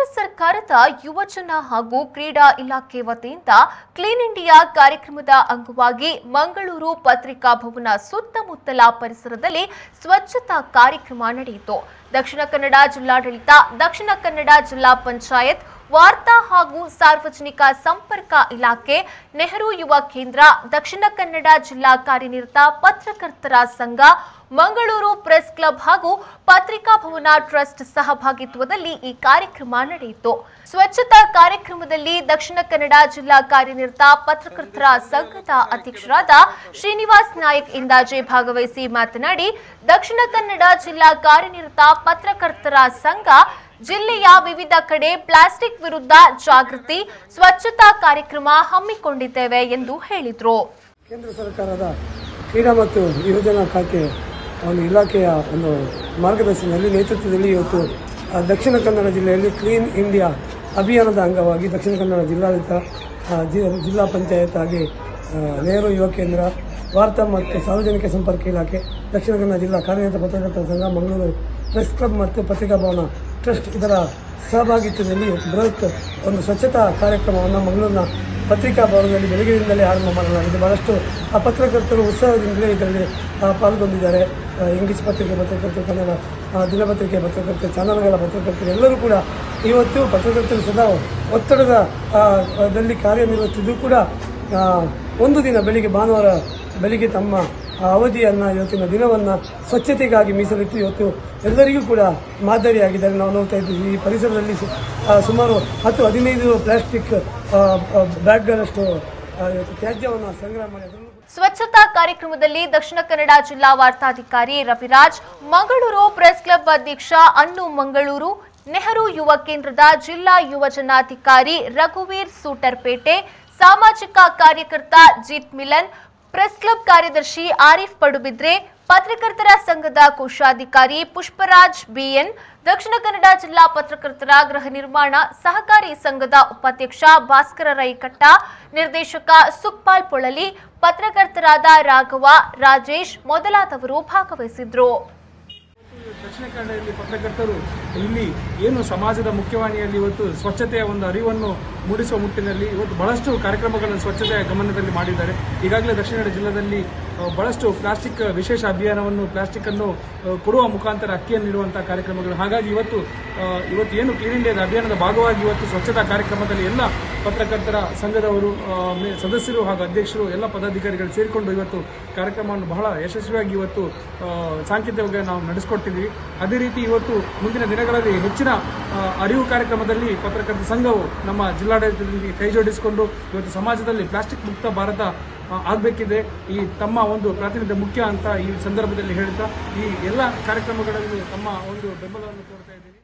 ಸರ್ಕಾರದ ಯುವಜನ ಹಾಗೂ ಕ್ರೀಡಾ ಇಲಾಖೆ ವತಿಯಿಂದ ಕ್ಲೀನ್ ಇಂಡಿಯಾ ಕಾರ್ಯಕ್ರಮದ ಅಂಗವಾಗಿ ಮಂಗಳೂರು ಪತ್ರಿಕಾ ಭವನ ಸುತ್ತಮುತ್ತಲ ಪರಿಸರದಲ್ಲಿ ಸ್ವಚ್ಛತಾ ಕಾರ್ಯಕ್ರಮ ನಡೆಯಿತು ದಕ್ಷಿಣ ಕನ್ನಡ ಜಿಲ್ಲಾಡಳಿತ ದಕ್ಷಿಣ ಕನ್ನಡ ಜಿಲ್ಲಾ ಪಂಚಾಯತ್ ವಾರ್ತಾ ಹಾಗೂ ಸಾರ್ವಜನಿಕ ಸಂಪರ್ಕ ಇಲಾಖೆ ನೆಹರು ಯುವ ಕೇಂದ್ರ ದಕ್ಷಿಣ ಕನ್ನಡ ಜಿಲ್ಲಾ ಕಾರ್ಯನಿರತ ಪತ್ರಕರ್ತರ ಸಂಘ ಮಂಗಳೂರು ಪ್ರೆಸ್ ಕ್ಲಬ್ ಹಾಗೂ ಪತ್ರಿಕಾ ಭವನ ಟ್ರಸ್ಟ್ ಸಹಭಾಗಿತ್ವದಲ್ಲಿ ಈ ಕಾರ್ಯಕ್ರಮ ನಡೆಯಿತು ಸ್ವಚ್ಛತಾ ಕಾರ್ಯಕ್ರಮದಲ್ಲಿ ದಕ್ಷಿಣ ಕನ್ನಡ ಜಿಲ್ಲಾ ಕಾರ್ಯನಿರತ ಪತ್ರಕರ್ತರ ಸಂಘದ ಅಧ್ಯಕ್ಷರಾದ ಶ್ರೀನಿವಾಸ್ ನಾಯಕ್ ಇಂದಾಜೆ ಭಾಗವಹಿಸಿ ಮಾತನಾಡಿ ದಕ್ಷಿಣ ಕನ್ನಡ ಜಿಲ್ಲಾ ಕಾರ್ಯನಿರತ ಪತ್ರಕರ್ತರ ಸಂಘ ಜಿಲ್ಲೆಯ ವಿವಿಧ ಕಡೆ ಪ್ಲಾಸ್ಟಿಕ್ ವಿರುದ್ಧ ಜಾಗೃತಿ ಸ್ವಚ್ಛತಾ ಕಾರ್ಯಕ್ರಮ ಹಮ್ಮಿಕೊಂಡಿದ್ದೇವೆ ಎಂದು ಹೇಳಿದರು ಕೇಂದ್ರ ಸರ್ಕಾರದ ಕ್ರೀಡಾ ಮತ್ತು ಯುವಜನ ಖಾತೆ ಒಂದು ಇಲಾಖೆಯ ಒಂದು ಮಾರ್ಗದರ್ಶನದಲ್ಲಿ ನೇತೃತ್ವದಲ್ಲಿ ಇವತ್ತು ಆ, ದಕ್ಷಿಣ ಕನ್ನಡ ಜಿಲ್ಲೆಯಲ್ಲಿ ಕ್ಲೀನ್ ಇಂಡಿಯಾ ಅಭಿಯಾನದ ಅಂಗವಾಗಿ ದಕ್ಷಿಣ ಕನ್ನಡ ಜಿಲ್ಲಾಡಳಿತ ಆ, ಜಿ- ಜಿಲ್ಲಾ ಪಂಚಾಯತ್ ಹಾಗೆ ಆ, ನೆಹರು ಯುವ ಕೇಂದ್ರ ವಾರ್ತಾ ಮತ್ತು ಸಾರ್ವಜನಿಕ ಸಂಪರ್ಕ ಇಲಾಖೆ ದಕ್ಷಿಣ ಕನ್ನಡ ಜಿಲ್ಲಾ ಕಾರ್ಯನಿರತ ಪತ್ರಕರ್ತರ ಸಂಘ ಮಂಗಳೂರು ಪ್ರೆಸ್ ಕ್ಲಬ್ ಮತ್ತು ಪತ್ರಿಕಾ ಭವನ ಟ್ರಸ್ಟ್ ಇದರ ಸಹಭಾಗಿತ್ವದಲ್ಲಿ ಇವತ್ತು ಬೃಹತ್ ಒಂದು ಸ್ವಚ್ಛತಾ ಕಾರ್ಯಕ್ರಮವನ್ನು ಮಂಗಳೂರಿನ ಪತ್ರಿಕಾ ಭವನದಲ್ಲಿ ಬೆಳಗ್ಗೆಯಿಂದಲೇ ಆರಂಭ ಮಾಡಲಾಗಿದೆ ಬಹಳಷ್ಟು ಆ ಪತ್ರಕರ್ತರು ಉತ್ಸಾಹದಿಂದಲೇ ಇದರಲ್ಲಿ ಆ, ಪಾಲ್ಗೊಂಡಿದ್ದಾರೆ ಆ, ಇಂಗ್ಲಿಷ್ ಪತ್ರಿಕೆ ಪತ್ರಕರ್ತರು ಕನ್ನಡ ಆ, ದಿನಪತ್ರಿಕೆ ಪತ್ರಕರ್ತರು ಚಾನಲ್ಗಳ ಪತ್ರಕರ್ತರು ಎಲ್ಲರೂ ಕೂಡ ಇವತ್ತು ಪತ್ರಕರ್ತರು ಸದಾ ಒತ್ತಡದ ಆ, ದಲ್ಲಿ ಕಾರ್ಯನಿರ್ವಹಿಸಿದ್ದು ಕೂಡ ಆ, ಒಂದು ದಿನ ಬೆಳಿಗ್ಗೆ ಭಾನುವಾರ ಬೆಳಿಗ್ಗೆ ತಮ್ಮ ಆ ಅವಧಿಯನ್ನು ಇವತ್ತಿನ ದಿನವನ್ನು ಸ್ವಚ್ಛತೆಗಾಗಿ ಮೀಸಲಿಟ್ಟು ಇವತ್ತು ಎಲ್ಲರಿಗೂ ಕೂಡ ಮಾದರಿಯಾಗಿದ್ದಾರೆ ನಾವು ನೋಡ್ತಾ ಇದ್ದೀವಿ ಈ ಪರಿಸರದಲ್ಲಿ ಸು- ಆ, ಸುಮಾರು ಹತ್ತು ಹದಿನೈದು ಪ್ಲಾಸ್ಟಿಕ್ ಆ, ಆ, ಬ್ಯಾಗ್ಗಳಷ್ಟು ಆ, ಇವತ್ತು ತ್ಯಾಜ್ಯವನ್ನು ಸಂಗ್ರಹ ಮಾಡಿ ಅದರಲ್ಲೂ ಸ್ವಚ್ಛತಾ ಕಾರ್ಯಕ್ರಮದಲ್ಲಿ ದಕ್ಷಿಣ ಕನ್ನಡ ಜಿಲ್ಲಾ ವಾರ್ತಾಧಿಕಾರಿ ರವಿರಾಜ್ ಮಂಗಳೂರು ಪ್ರೆಸ್ ಕ್ಲಬ್ ಅಧ್ಯಕ್ಷ ಅನ್ನು ಮಂಗಳೂರು ನೆಹರು ಯುವ ಕೇಂದ್ರದ ಜಿಲ್ಲಾ ಯುವಜನಾಧಿಕಾರಿ ರಘುವೀರ್ ಸೂಟರ್ಪೇಟೆ ಸಾಮಾಜಿಕ ಕಾರ್ಯಕರ್ತ ಜೀತ್ ಮಿಲನ್ ಪ್ರೆಸ್ ಕ್ಲಬ್ ಕಾರ್ಯದರ್ಶಿ ಆರಿಫ್ ಪಡುಬಿದ್ರೆ ಪತ್ರಕರ್ತರ ಸಂಘದ ಕೋಶಾಧಿಕಾರಿ ಪುಷ್ಪರಾಜ್ ಬಿಎನ್ ದಕ್ಷಿಣ ಕನ್ನಡ ಜಿಲ್ಲಾ ಪತ್ರಕರ್ತರ ಗೃಹ ನಿರ್ಮಾಣ ಸಹಕಾರಿ ಸಂಘದ ಉಪಾಧ್ಯಕ್ಷ ಭಾಸ್ಕರ ರೈಕಟ್ಟ ನಿರ್ದೇಶಕ ಸುಕ್ಪಾಲ್ ಪೊಳಲಿ ಪತ್ರಕರ್ತರಾದ ರಾಘವ ರಾಜೇಶ್ ಮೊದಲಾದವರು ಭಾಗವಹಿಸಿದ್ರು ದಕ್ಷಿಣ ಕನ್ನಡದಲ್ಲಿ ಪತ್ರಕರ್ತರು ಇಲ್ಲಿ ಏನು ಸಮಾಜದ ಮುಖ್ಯವಾಣಿಯಲ್ಲಿ ಇವತ್ತು ಸ್ವಚ್ಛತೆಯ ಒಂದು ಅರಿವನ್ನು ಮೂಡಿಸುವ ಮುಟ್ಟಿನಲ್ಲಿ ಇವತ್ತು ಬಹಳಷ್ಟು ಕಾರ್ಯಕ್ರಮಗಳನ್ನು ಸ್ವಚ್ಛತೆಯ ಗಮನದಲ್ಲಿ ಮಾಡಿದ್ದಾರೆ ಈಗಾಗಲೇ ದಕ್ಷಿಣ ಕನ್ನಡ ಜಿಲ್ಲೆಯಲ್ಲಿ ಆ, ಬಹಳಷ್ಟು ಪ್ಲಾಸ್ಟಿಕ್ ವಿಶೇಷ ಅಭಿಯಾನವನ್ನು ಪ್ಲಾಸ್ಟಿಕ್ ಅನ್ನು ಆ, ಕೊಡುವ ಮುಖಾಂತರ ಅಕ್ಕಿಯನ್ನು ನೀಡುವಂತಹ ಕಾರ್ಯಕ್ರಮಗಳು ಹಾಗಾಗಿ ಇವತ್ತು ಆ, ಇವತ್ತು ಏನು ಕ್ಲೀನ್ ಇಂಡಿಯಾದ ಅಭಿಯಾನದ ಭಾಗವಾಗಿ ಇವತ್ತು ಸ್ವಚ್ಛತಾ ಕಾರ್ಯಕ್ರಮದಲ್ಲಿ ಎಲ್ಲ ಪತ್ರಕರ್ತರ ಸಂಘದವರು ಆ, ಮೇ- ಸದಸ್ಯರು ಹಾಗೂ ಅಧ್ಯಕ್ಷರು ಎಲ್ಲ ಪದಾಧಿಕಾರಿಗಳು ಸೇರಿಕೊಂಡು ಇವತ್ತು ಕಾರ್ಯಕ್ರಮವನ್ನು ಬಹಳ ಯಶಸ್ವಿಯಾಗಿ ಇವತ್ತು ಆ, ಸಾಂಕೇತಿಕವಾಗಿ ನಾವು ನಡೆಸಿಕೊಟ್ಟಿದ್ದೀವಿ ಅದೇ ರೀತಿ ಇವತ್ತು ಮುಂದಿನ ದಿನಗಳಲ್ಲಿ ಹೆಚ್ಚಿನ ಆ, ಅರಿವು ಕಾರ್ಯಕ್ರಮದಲ್ಲಿ ಪತ್ರಕರ್ತರ ಸಂಘವು ನಮ್ಮ ಜಿಲ್ಲಾಡಳಿತದೊಂದಿಗೆ ಕೈ ಜೋಡಿಸಿಕೊಂಡು ಇವತ್ತು ಸಮಾಜದಲ್ಲಿ ಪ್ಲಾಸ್ಟಿಕ್ ಮುಕ್ತ ಭಾರತ ಆ, ಆಗಬೇಕಿದೆ ಈ ತಮ್ಮ ಒಂದು ಪ್ರಾತಿನಿಧ್ಯ ಮುಖ್ಯ ಅಂತ ಈ ಸಂದರ್ಭದಲ್ಲಿ ಹೇಳ್ತಾ ಈ ಎಲ್ಲ ಕಾರ್ಯಕ್ರಮಗಳಲ್ಲಿ ತಮ್ಮ ಒಂದು ಬೆಂಬಲವನ್ನು ಕೋರ್ತಾ ಇದ್ದೀನಿ